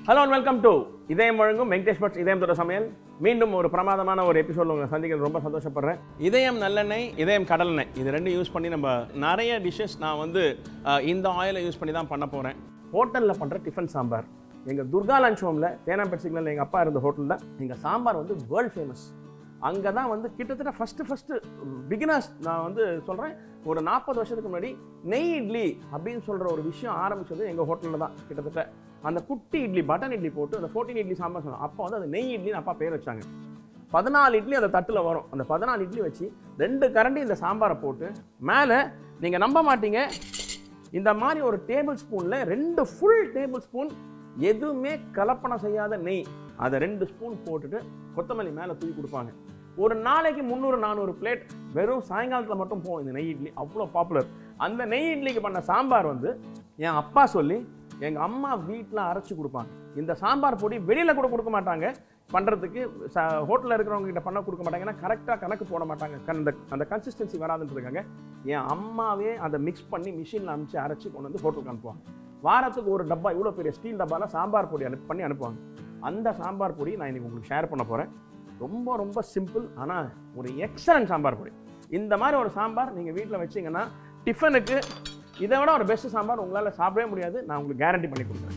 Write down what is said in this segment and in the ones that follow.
hello and welcome to இதயம் வழங்கும் வெங்கடேஷ் பட்ஸ் இதயம் தொட சமையல் மீண்டும் ஒரு பிரமாதமான ஒரு எபிசோட் உங்களை சந்திக்கிறது ரொம்ப சந்தோஷப்படுறேன் இதயம் நல்லெண்ணெய் இதயம் கடலெண்ணெய் இது ரெண்டும் யூஸ் பண்ணி நம்ம நிறைய டிஷ்ஷஸ் நான் வந்து அஹ், இந்த ஆயிலை யூஸ் பண்ணி தான் பண்ண போகிறேன் ஹோட்டலில் பண்ணுற டிஃபன் சாம்பார் எங்கள் துர்கா லஞ்ச் ஹோமில் தேனாம்பேட் சிக்னல் எங்கள் அப்பா இருந்த ஹோட்டலில் எங்கள் சாம்பார் வந்து வேர்ல்ட் ஃபேமஸ் அங்கே தான் வந்து கிட்டத்தட்ட ஃபஸ்ட்டு ஃபஸ்ட்டு பிகினர்ஸ் நான் வந்து சொல்கிறேன் ஒரு நாற்பது வருஷத்துக்கு முன்னாடி நெய் இட்லி அப்படின்னு சொல்கிற ஒரு விஷயம் ஆரம்பிச்சது எங்கள் ஹோட்டலில் தான் கிட்டத்தட்ட அந்த குட்டி இட்லி பட்டன் இட்லி போட்டு அந்த ஃபோர்டீன் இட்லி சாம்பார் சொன்னோம் அப்போ வந்து அது நெய் இட்லின்னு அப்பா பேர் வச்சாங்க பதினாலு இட்லி அந்த தட்டில் வரும் அந்த பதினாலு இட்லி வச்சு ரெண்டு கரண்டி இந்த சாம்பாரை போட்டு மேலே நீங்கள் நம்ப மாட்டீங்க இந்த மாதிரி ஒரு டேபிள் ஸ்பூனில் ரெண்டு ஃபுல் டேபிள் ஸ்பூன் எதுவுமே கலப்படம் செய்யாத நெய் அதை ரெண்டு ஸ்பூன் போட்டுட்டு கொத்தமல்லி மேலே தூக்கி கொடுப்பாங்க ஒரு நாளைக்கு முந்நூறு நானூறு பிளேட் வெறும் சாயங்காலத்தில் மட்டும் போகும் இந்த நெய் இட்லி அவ்வளோ பாப்புலர் அந்த நெய் இட்லிக்கு பண்ண சாம்பார் வந்து என் அப்பா சொல்லி எங்கள் அம்மா வீட்டில் அரைச்சி கொடுப்பாங்க இந்த சாம்பார் பொடி வெளியில் கூட கொடுக்க மாட்டாங்க பண்ணுறதுக்கு ச ஹோட்டலில் இருக்கிறவங்க கிட்ட பண்ண கொடுக்க மாட்டாங்க ஏன்னா கரெக்டாக கணக்கு போட மாட்டாங்க கண்- அந்த அந்த கன்சிஸ்டன்சி வராதுன்றதுக்காக என் அம்மாவே அதை மிக்ஸ் பண்ணி மிஷினில் அனுப்பிச்சு அரைச்சி கொண்டு வந்து ஹோட்டலுக்கு அனுப்புவாங்க வாரத்துக்கு ஒரு டப்பா இவ்வளோ பெரிய ஸ்டீல் டப்பாவில் சாம்பார் பொடி அனுப்பி பண்ணி அனுப்புவாங்க அந்த சாம்பார் பொடி நான் இன்னைக்கு உங்களுக்கு ஷேர் பண்ண போகிறேன் ரொம்ப ரொம்ப சிம்பிள் ஆனால் ஒரு எக்ஸலன்ட் சாம்பார் பொடி இந்த மாதிரி ஒரு சாம்பார் நீங்கள் வீட்டில் வச்சீங்கன்னா டிஃபனுக்கு இதை விட ஒரு பெஸ்ட் சாம்பார் உங்களால் சாப்பிடவே முடியாது நான் உங்களுக்கு கேரண்டி பண்ணி கொடுக்குறேன்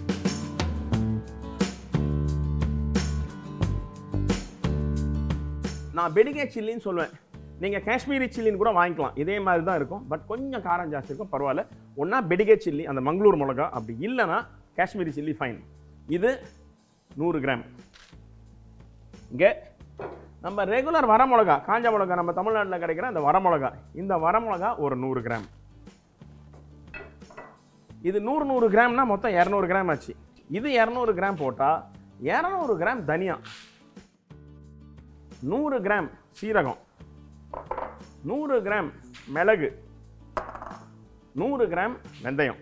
நான் பெடிகே சில்லின்னு சொல்லுவேன் நீங்கள் காஷ்மீரி சில்லின்னு கூட வாங்கிக்கலாம் இதே மாதிரி தான் இருக்கும் பட் கொஞ்சம் காரம் ஜாஸ்தி இருக்கும் பரவாயில்ல ஒன்றா பெடிகே சில்லி அந்த மங்களூர் மிளகா அப்படி இல்லைன்னா காஷ்மீரி சில்லி ஃபைன் இது நூறு கிராம் இங்கே நம்ம ரெகுலர் வரமிளகா காஞ்ச மிளகா நம்ம தமிழ்நாட்டில் கிடைக்கிற அந்த வரமிளகா இந்த வரமிளகா ஒரு நூறு கிராம் இது நூறு நூறு கிராம்னா மொத்தம் இரநூறு கிராம் ஆச்சு இது இரநூறு கிராம் போட்டால் இரநூறு கிராம் தனியா நூறு கிராம் சீரகம் நூறு கிராம் மிளகு நூறு கிராம் வெந்தயம்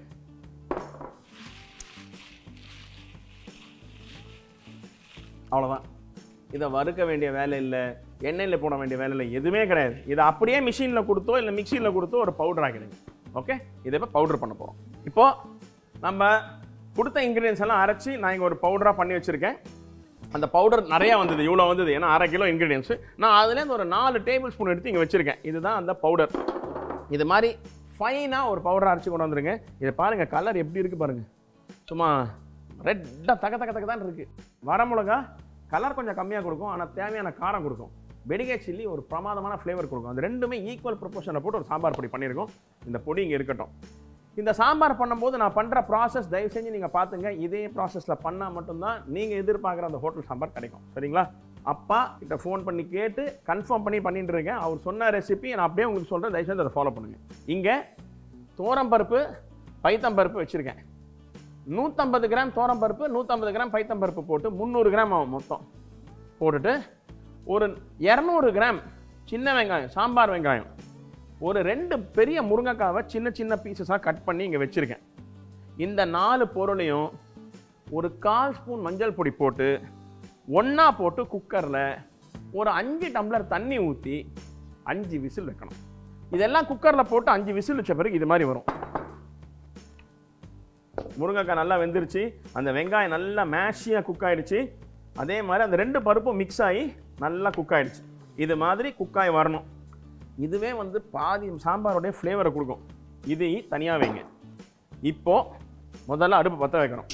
அவ்வளோதான் இதை வறுக்க வேண்டிய வேலை இல்லை எண்ணெயில் போட வேண்டிய வேலை இல்லை எதுவுமே கிடையாது இதை அப்படியே மிஷினில் கொடுத்தோ இல்லை மிக்சியில் கொடுத்தோ ஒரு பவுடர் ஆக்கிடுங்க ஓகே இதை இப்போ பவுடர் பண்ண போகிறோம் இப்போது நம்ம கொடுத்த இன்க்ரீடியன்ஸ் எல்லாம் அரைச்சி நான் இங்கே ஒரு பவுடராக பண்ணி வச்சுருக்கேன் அந்த பவுடர் நிறையா வந்தது இவ்வளோ வந்தது ஏன்னா அரை கிலோ இன்க்ரீடியன்ஸு நான் அதுலேருந்து ஒரு நாலு டேபிள் ஸ்பூன் எடுத்து இங்கே வச்சுருக்கேன் இதுதான் அந்த பவுடர் இது மாதிரி ஃபைனாக ஒரு பவுடர் அரைச்சி கொண்டு வந்துருங்க இதை பாருங்கள் கலர் எப்படி இருக்குது பாருங்கள் சும்மா ரெட்டாக தக தக தக தான் இருக்குது வரமிளகா கலர் கொஞ்சம் கம்மியாக கொடுக்கும் ஆனால் தேவையான காரம் கொடுக்கும் வெடிகை சில்லி ஒரு பிரமாதமான ஃப்ளேவர் கொடுக்கும் அது ரெண்டுமே ஈக்குவல் ப்ரொபோஷனை போட்டு ஒரு சாம்பார் பொடி பண்ணியிருக்கோம் இந்த பொடி இங்கே இருக்கட்டும் இந்த சாம்பார் பண்ணும்போது நான் பண்ணுற ப்ராசஸ் தயவு செஞ்சு நீங்கள் பார்த்துங்க இதே ப்ராசஸில் பண்ணால் மட்டும்தான் நீங்கள் எதிர்பார்க்குற அந்த ஹோட்டல் சாம்பார் கிடைக்கும் சரிங்களா அப்பா கிட்ட ஃபோன் பண்ணி கேட்டு கன்ஃபார்ம் பண்ணி பண்ணிட்டு இருக்கேன் அவர் சொன்ன ரெசிபி நான் அப்படியே உங்களுக்கு சொல்கிறேன் தயவு செஞ்சு அதை ஃபாலோ பண்ணுங்கள் இங்கே பருப்பு பைத்தம்பருப்பு வச்சுருக்கேன் நூற்றம்பது கிராம் பருப்பு நூற்றம்பது கிராம் பைத்தம்பருப்பு போட்டு முந்நூறு கிராம் ஆகும் மொத்தம் போட்டுட்டு ஒரு இரநூறு கிராம் சின்ன வெங்காயம் சாம்பார் வெங்காயம் ஒரு ரெண்டு பெரிய முருங்கைக்காவை சின்ன சின்ன பீசஸாக கட் பண்ணி இங்கே வச்சுருக்கேன் இந்த நாலு பொருளையும் ஒரு கால் ஸ்பூன் மஞ்சள் பொடி போட்டு ஒன்றா போட்டு குக்கரில் ஒரு அஞ்சு டம்ளர் தண்ணி ஊற்றி அஞ்சு விசில் வைக்கணும் இதெல்லாம் குக்கரில் போட்டு அஞ்சு விசில் வச்ச பிறகு இது மாதிரி வரும் முருங்கைக்காய் நல்லா வெந்துருச்சு அந்த வெங்காயம் நல்லா மேஷியாக குக் ஆயிடுச்சு அதே மாதிரி அந்த ரெண்டு பருப்பும் மிக்ஸ் ஆகி நல்லா குக் ஆயிடுச்சு இது மாதிரி குக்காய் வரணும் இதுவே வந்து பாதி சாம்பாரோடைய ஃப்ளேவரை கொடுக்கும் இது தனியாக வைங்க இப்போ முதல்ல அடுப்பு பற்ற வைக்கணும்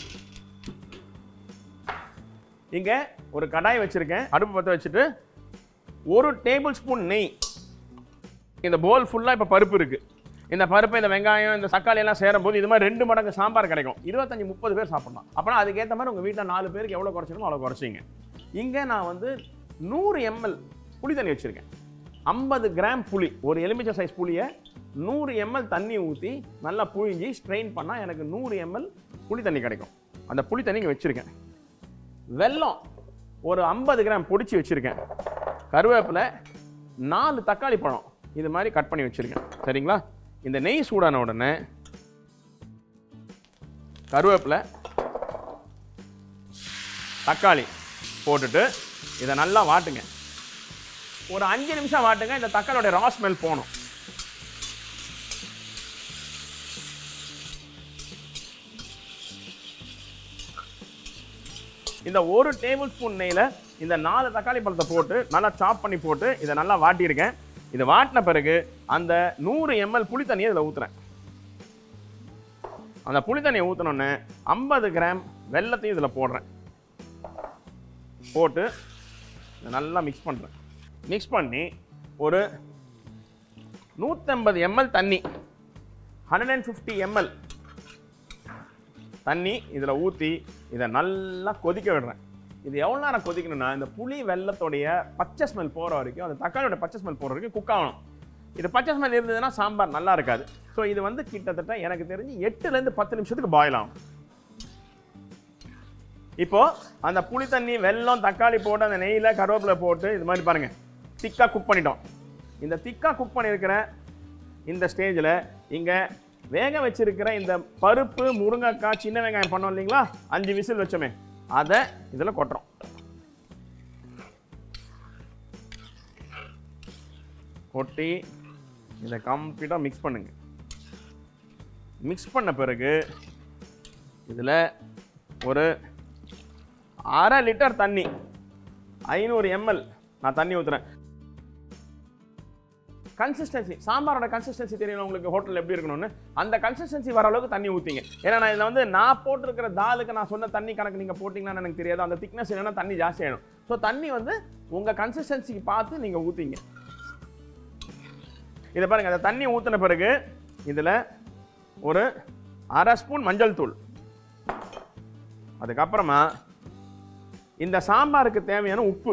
இங்கே ஒரு கடாய் வச்சுருக்கேன் அடுப்பு பற்ற வச்சுட்டு ஒரு டேபிள் ஸ்பூன் நெய் இந்த போல் ஃபுல்லாக இப்போ பருப்பு இருக்குது இந்த பருப்பு இந்த வெங்காயம் இந்த தக்காளி எல்லாம் சேரும்போது இது மாதிரி ரெண்டு மடங்கு சாம்பார் கிடைக்கும் இருபத்தஞ்சி முப்பது பேர் சாப்பிடலாம் அப்போனா அதுக்கேற்ற மாதிரி உங்கள் வீட்டில் நாலு பேருக்கு எவ்வளோ குறைச்சிக்கணும் அவ்வளோ குறைச்சிங்க இங்கே நான் வந்து நூறு எம்எல் புளி தண்ணி வச்சுருக்கேன் ஐம்பது கிராம் புளி ஒரு எலுமிச்சை சைஸ் புளியை நூறு எம்எல் தண்ணி ஊற்றி நல்லா புழிஞ்சி ஸ்ட்ரெயின் பண்ணால் எனக்கு நூறு எம்எல் புளி தண்ணி கிடைக்கும் அந்த புளி தண்ணி இங்கே வச்சுருக்கேன் வெல்லம் ஒரு ஐம்பது கிராம் பொடிச்சு வச்சுருக்கேன் கருவேப்பிலை நாலு தக்காளி பழம் இது மாதிரி கட் பண்ணி வச்சுருக்கேன் சரிங்களா இந்த நெய் சூடான உடனே கருவேப்பிலை தக்காளி போட்டுட்டு இதை நல்லா வாட்டுங்க ஒரு அஞ்சு நிமிஷம் வாட்டுங்க இந்த தக்காளியோட ரா ஸ்மெல் போகணும் இந்த ஒரு டேபிள் ஸ்பூன் நெய்யில் இந்த நாலு தக்காளி பழத்தை போட்டு நல்லா சாப் பண்ணி போட்டு இதை நல்லா வாட்டியிருக்கேன் இதை வாட்டின பிறகு அந்த நூறு எம்எல் புளி தண்ணியை இதில் ஊற்றுறேன் அந்த புளி தண்ணியை ஊற்றினோடனே ஐம்பது கிராம் வெல்லத்தையும் இதில் போடுறேன் போட்டு இதை நல்லா மிக்ஸ் பண்ணுறேன் மிக்ஸ் பண்ணி ஒரு நூற்றம்பது எம்எல் தண்ணி ஹண்ட்ரட் அண்ட் ஃபிஃப்டி எம்எல் தண்ணி இதில் ஊற்றி இதை நல்லா கொதிக்க விடுறேன் இது எவ்வளோ நேரம் கொதிக்கணும்னா இந்த புளி வெள்ளத்தோடைய பச்சை ஸ்மெல் போகிற வரைக்கும் அந்த தக்காளியோட பச்சை ஸ்மெல் போகிற வரைக்கும் குக் ஆகணும் இது பச்சை ஸ்மெல் இருந்ததுன்னா சாம்பார் நல்லா இருக்காது ஸோ இது வந்து கிட்டத்தட்ட எனக்கு தெரிஞ்சு எட்டுலேருந்து பத்து நிமிஷத்துக்கு பாயில் ஆகும் இப்போ அந்த புளி தண்ணி வெல்லம் தக்காளி போட்டு அந்த நெய்யில் கருவேப்பிலை போட்டு இது மாதிரி பாருங்க திக்காக குக் பண்ணிட்டோம் இந்த திக்காக குக் பண்ணியிருக்கிற இந்த ஸ்டேஜில் இங்கே வேக வச்சிருக்கிற இந்த பருப்பு முருங்கைக்காய் சின்ன வெங்காயம் பண்ணோம் இல்லைங்களா அஞ்சு விசில் வச்சோமே அதை இதில் கொட்டுறோம் கொட்டி இதை கம்ப்ளீட்டாக மிக்ஸ் பண்ணுங்க மிக்ஸ் பண்ண பிறகு இதில் ஒரு அரை லிட்டர் தண்ணி ஐநூறு எம்எல் நான் தண்ணி ஊற்றுறேன் கன்சிஸ்டன்சி சாம்பாரோட கன்சிஸ்டன்சி தெரியல உங்களுக்கு ஹோட்டல் எப்படி இருக்கணும்னு அந்த கன்சிஸ்டன்சி வர அளவுக்கு தண்ணி ஊற்றிங்க ஏன்னா நான் இதில் வந்து நான் போட்டிருக்கிற தாலுக்கு நான் சொன்ன தண்ணி கணக்கு நீங்கள் போட்டிங்கன்னா எனக்கு தெரியாது அந்த திக்னஸ் என்னன்னா தண்ணி ஜாஸ்தி ஆகிடும் ஸோ தண்ணி வந்து உங்கள் கன்சிஸ்டன்சிக்கு பார்த்து நீங்கள் ஊற்றிங்க இதை பாருங்க அந்த தண்ணி ஊற்றின பிறகு இதில் ஒரு அரை ஸ்பூன் மஞ்சள் தூள் அதுக்கப்புறமா இந்த சாம்பாருக்கு தேவையான உப்பு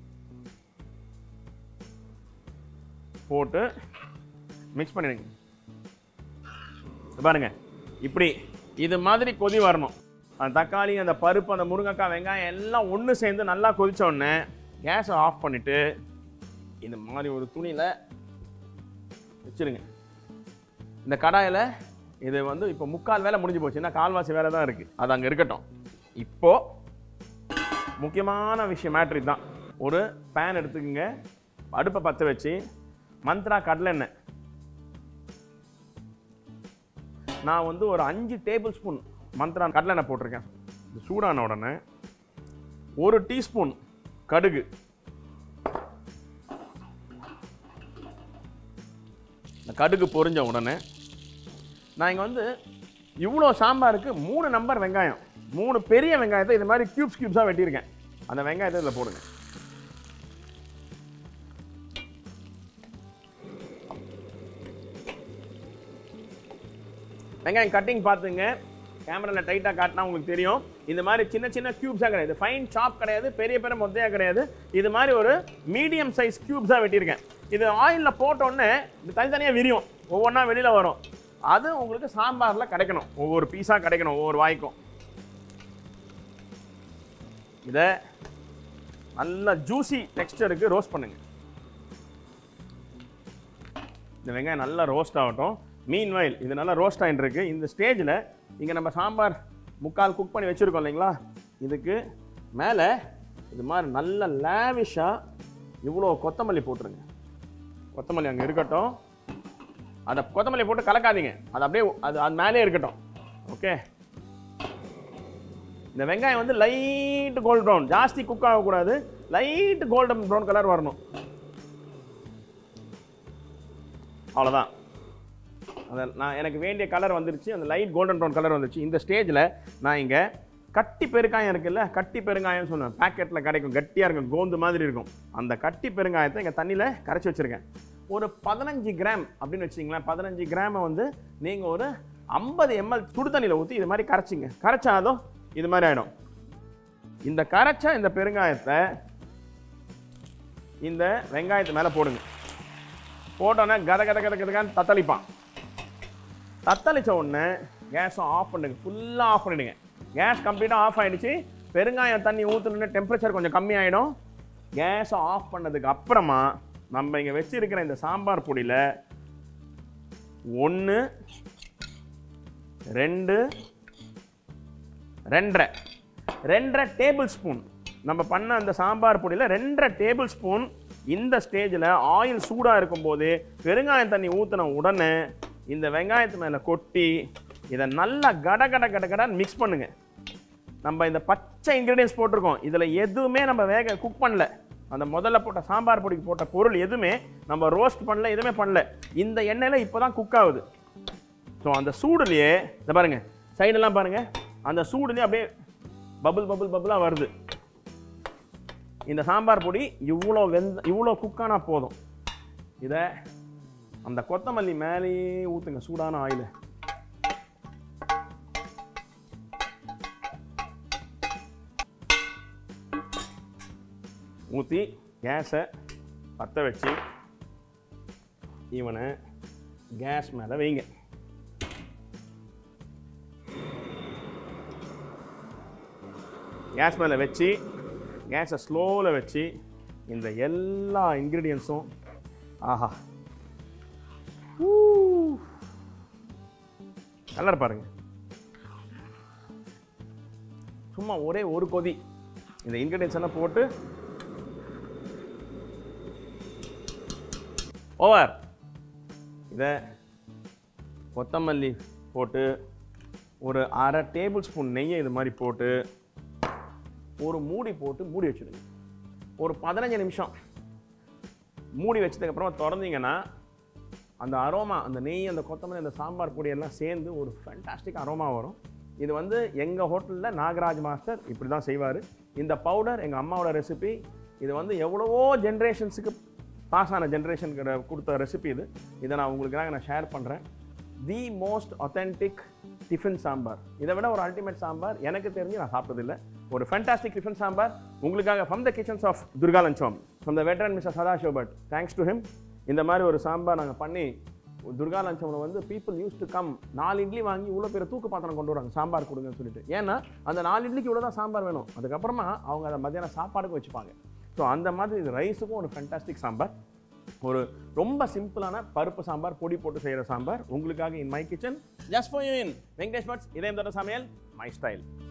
போட்டு மிக்ஸ் பண்ணிடுங்க இது பாருங்க இப்படி இது மாதிரி கொதி வரணும் அந்த தக்காளி அந்த பருப்பு அந்த முருங்கைக்காய் வெங்காயம் எல்லாம் ஒன்று சேர்ந்து நல்லா கொதிச்ச உடனே கேஸை ஆஃப் பண்ணிட்டு இந்த மாதிரி ஒரு துணியில் வச்சிருங்க இந்த கடாயில் இது வந்து இப்போ முக்கால் வேலை முடிஞ்சு போச்சு இன்னும் கால்வாசி வேலை தான் இருக்குது அது அங்கே இருக்கட்டும் இப்போ முக்கியமான விஷயம் மேட்ரு தான் ஒரு பேன் எடுத்துக்கோங்க அடுப்பை பற்ற வச்சு மந்த்ரா கடலெண்ணெய் நான் வந்து ஒரு அஞ்சு டேபிள் ஸ்பூன் மந்த்ரா கடலெண்ணெய் போட்டிருக்கேன் இது சூடான உடனே ஒரு டீஸ்பூன் கடுகு இந்த கடுகு பொரிஞ்ச உடனே நான் இங்கே வந்து இவ்வளோ சாம்பாருக்கு மூணு நம்பர் வெங்காயம் மூணு பெரிய வெங்காயத்தை இது மாதிரி க்யூப்ஸ் க்யூப்ஸாக வெட்டியிருக்கேன் அந்த வெங்காயத்தை இதில் போடுங்க வெங்காயம் கட்டிங் பார்த்துங்க கேமராவில் டைட்டாக காட்டினா உங்களுக்கு தெரியும் இந்த மாதிரி சின்ன சின்ன க்யூப்ஸாக கிடையாது ஃபைன் சாப் கிடையாது பெரிய பெரிய மொத்தையாக கிடையாது இது மாதிரி ஒரு மீடியம் சைஸ் க்யூப்ஸாக வெட்டியிருக்கேன் இது ஆயிலில் போட்டோடனே இது தனித்தனியாக விரியும் ஒவ்வொன்றா வெளியில் வரும் அது உங்களுக்கு சாம்பாரில் கிடைக்கணும் ஒவ்வொரு பீஸாக கிடைக்கணும் ஒவ்வொரு வாய்க்கும் இதை நல்லா ஜூசி டெக்ஸ்டருக்கு ரோஸ்ட் பண்ணுங்க இந்த வெங்காயம் நல்லா ரோஸ்ட் ஆகட்டும் மீன் வயல் இது நல்லா ரோஸ்ட் ஆகிட்டு இருக்கு இந்த ஸ்டேஜில் இங்கே நம்ம சாம்பார் முக்கால் குக் பண்ணி வச்சுருக்கோம் இல்லைங்களா இதுக்கு மேலே இது மாதிரி நல்ல லேவிஷாக இவ்வளோ கொத்தமல்லி போட்டுருங்க கொத்தமல்லி அங்கே இருக்கட்டும் அதை கொத்தமல்லி போட்டு கலக்காதீங்க அது அப்படியே அது அது மேலே இருக்கட்டும் ஓகே இந்த வெங்காயம் வந்து லைட் கோல்ட் ப்ரௌன் ஜாஸ்தி குக் ஆகக்கூடாது லைட் கோல்டன் ப்ரௌன் கலர் வரணும் அவ்வளோதான் அந்த நான் எனக்கு வேண்டிய கலர் வந்துருச்சு அந்த லைட் கோல்டன் ப்ரௌன் கலர் வந்துருச்சு இந்த ஸ்டேஜில் நான் இங்கே கட்டி பெருங்காயம் இருக்குல்ல கட்டி பெருங்காயம் சொன்னேன் பேக்கெட்டில் கிடைக்கும் கட்டியாக இருக்கும் கோந்து மாதிரி இருக்கும் அந்த கட்டி பெருங்காயத்தை இங்கே தண்ணியில் கரைச்சி வச்சுருக்கேன் ஒரு பதினஞ்சு கிராம் அப்படின்னு வச்சிங்களேன் பதினஞ்சு கிராமை வந்து நீங்கள் ஒரு ஐம்பது எம்எல் சுடு தண்ணியில் ஊற்றி இது மாதிரி கரைச்சிங்க கரைச்சாதும் இது மாதிரி ஆகிடும் இந்த கரைச்ச இந்த பெருங்காயத்தை இந்த வெங்காயத்து மேலே போடுங்க போட்டோன்னே கத கத கத கதகான்னு தத்தளிப்பான் தத்தளிச்ச உடனே கேஸை ஆஃப் பண்ணுங்க ஃபுல்லாக ஆஃப் பண்ணிடுங்க கேஸ் கம்ப்ளீட்டாக ஆஃப் ஆயிடுச்சு பெருங்காயம் தண்ணி ஊற்றணுன்னு டெம்பரேச்சர் கொஞ்சம் கம்மியாயிடும் கேஸை ஆஃப் பண்ணதுக்கு அப்புறமா நம்ம இங்கே வச்சிருக்கிற இந்த சாம்பார் பொடியில் ஒன்று ரெண்டு ரெண்டரை ரெண்டரை டேபிள் ஸ்பூன் நம்ம பண்ண அந்த சாம்பார் பொடியில் ரெண்டரை டேபிள் ஸ்பூன் இந்த ஸ்டேஜில் ஆயில் சூடாக இருக்கும்போது பெருங்காயம் தண்ணி ஊற்றின உடனே இந்த வெங்காயத்து மேலே கொட்டி இதை நல்லா கட கட கட கடன்னு மிக்ஸ் பண்ணுங்க நம்ம இந்த பச்சை இன்க்ரீடியன்ஸ் போட்டிருக்கோம் இதில் எதுவுமே நம்ம வேக குக் பண்ணல அந்த முதல்ல போட்ட சாம்பார் பொடிக்கு போட்ட பொருள் எதுவுமே நம்ம ரோஸ்ட் பண்ணல எதுவுமே பண்ணல இந்த எண்ணெயில் இப்போ தான் குக் ஆகுது ஸோ அந்த சூடுலேயே இந்த பாருங்க சைடெல்லாம் பாருங்க அந்த சூடுலேயே அப்படியே பபுள் பபுள் பபுளாக வருது இந்த சாம்பார் பொடி இவ்வளோ வெந்த இவ்வளோ குக்கானா போதும் இதை அந்த கொத்தமல்லி மேலேயே ஊற்றுங்க சூடான ஆயில் ஊற்றி கேஸை பற்ற வச்சு இவனை கேஸ் மேலே வைங்க கேஸ் மேலே வச்சு கேஸை ஸ்லோவில் வச்சு இந்த எல்லா இன்க்ரீடியன்ஸும் ஆஹா கலர் பாருங்க சும்மா ஒரே ஒரு கொதி இந்த இன்க்ரீடியன்ஸ் எல்லாம் போட்டு ஓவர் இதை கொத்தமல்லி போட்டு ஒரு அரை டேபிள் ஸ்பூன் நெய்யை இது மாதிரி போட்டு ஒரு மூடி போட்டு மூடி வச்சுடுங்க ஒரு பதினஞ்சு நிமிஷம் மூடி வச்சதுக்கப்புறம் திறந்தீங்கன்னா அந்த அரோமா அந்த நெய் அந்த கொத்தமல்லி அந்த சாம்பார் பொடி எல்லாம் சேர்ந்து ஒரு ஃபேண்டாஸ்டிக் அரோமா வரும் இது வந்து எங்கள் ஹோட்டலில் நாகராஜ் மாஸ்டர் இப்படி தான் செய்வார் இந்த பவுடர் எங்கள் அம்மாவோட ரெசிபி இது வந்து எவ்வளவோ ஜென்ரேஷன்ஸுக்கு பாஸ் ஆன ஜென்ரேஷனுக்கு கொடுத்த ரெசிபி இது இதை நான் உங்களுக்காக நான் ஷேர் பண்ணுறேன் the most authentic tiffin sambar இதை விட ஒரு அல்டிமேட் சாம்பார் எனக்கு தெரிஞ்சு நான் சாப்பிட்டதில்லை ஒரு ஃபேண்டாஸ்டிக் டிஃபன் சாம்பார் உங்களுக்காக from the kitchens of Durga லஞ்சம் from the veteran mister Sadashiv Bhat thanks to him இந்த மாதிரி ஒரு சாம்பார் நாங்கள் பண்ணி துர்கா லஞ்சம்ல வந்து பீப்புள் யூஸ் டு கம் நாலு இட்லி வாங்கி இவ்வளோ பேர் தூக்கு பாத்திரம் கொண்டு வராங்க சாம்பார் கொடுங்கன்னு சொல்லிட்டு ஏன்னா அந்த நாலு இட்லிக்கு இவ்வளோ தான் சாம்பார் வேணும் அதுக்கப்புறமா அவங்க அதை மத்தியானம் சாப்பாடுக்கு வச்சுப்பாங்க ஸோ அந்த மாதிரி இது ரைஸுக்கும் ஒரு ஃபேண்டாஸ்டிக் சாம்பார் ஒரு ரொம்ப சிம்பிளான பருப்பு சாம்பார் பொடி போட்டு செய்கிற சாம்பார் உங்களுக்காக in my kitchen just for you in Venkatesh Bhat's Idhayam Thotta சமையல் மை ஸ்டைல்